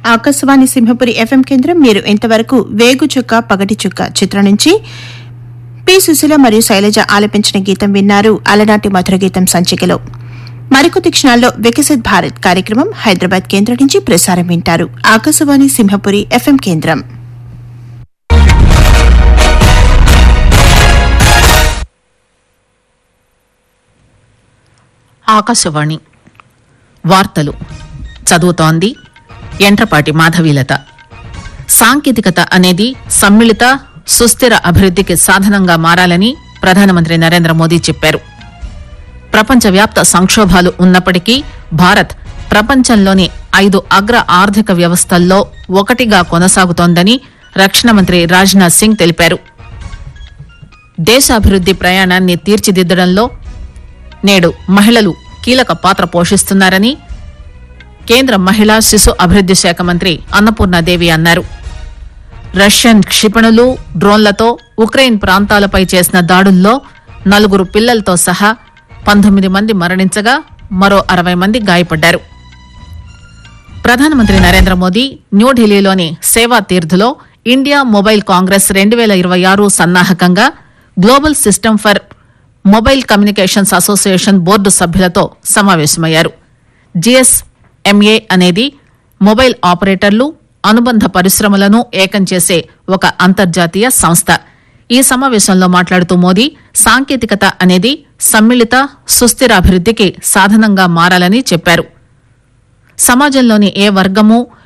Akashvani Simhapuri FM కేంద్రం మీరు ఇంతవరకు వేగు చుక్క పగటి చుక్క చిత్రం నుంచి పి సుశీల మరియు శైలజ ఆలపించిన గీతం విన్నారు అలనాటి మధుర గీతం సంచికలో మరికొద్ది క్షణాల్లో వికసిత్ భారత్ కార్యక్రమం హైదరాబాద్ కేంద్రం నుంచి ప్రసారం వింటారు ఆకాశవాణి సింహపురి ఎఫ్ఎం కేంద్రం ఆకాశవాణి వార్తలు చదువుతోంది ఎంట్రపాటి మాధవీలత సాంకేతికత అనేది సమ్మిళిత సుస్థిర అభివృద్ధికి సాధనంగా మారాలని ప్రధానమంత్రి నరేంద్ర మోదీ చెప్పారు ప్రపంచవ్యాప్త సంక్షోభాలు ఉన్నప్పటికీ భారత్ ప్రపంచంలోని ఐదు అగ్ర ఆర్థిక వ్యవస్థల్లో ఒకటిగా కొనసాగుతోందని రక్షణ మంత్రి రాజ్నాథ్ సింగ్ తెలిపారు దేశాభివృద్ది ప్రయాణాన్ని తీర్చిదిద్దడంలో నేడు మహిళలు కీలక పాత్ర పోషిస్తున్నారని కేంద్ర మహిళా శిశు అభివృద్ది శాఖ మంత్రి అన్నపూర్ణాదేవి అన్నారు రష్యన్ క్షిపణులు డ్రోన్లతో ఉక్రెయిన్ ప్రాంతాలపై చేసిన దాడుల్లో నలుగురు పిల్లలతో సహా పంతొమ్మిది మంది మరణించగా మరో అరవై మంది గాయపడ్డారు ప్రధానమంత్రి నరేంద్ర మోదీ న్యూఢిల్లీలోని సేవా తీర్థులో ఇండియా మొబైల్ కాంగ్రెస్ రెండు వేల ఇరవై ఆరు సన్నాహకంగా global system for mobile communications association board సభ్యులతో సమావేశమయ్యారు జిఎస్ఎంఏ అనేది మొబైల్ ఆపరేటర్లు అనుబంధ పరిశ్రమలను ఏకం చేసే ఒక అంతర్జాతీయ సంస్థ ఈ సమావేశంలో మాట్లాడుతూ మోదీ సాంకేతికత అనేది సమ్మిళిత సుస్థిర అభివృద్ధికి సాధనంగా మారాలని చెప్పారు సమాజంలోని ఏ వర్గము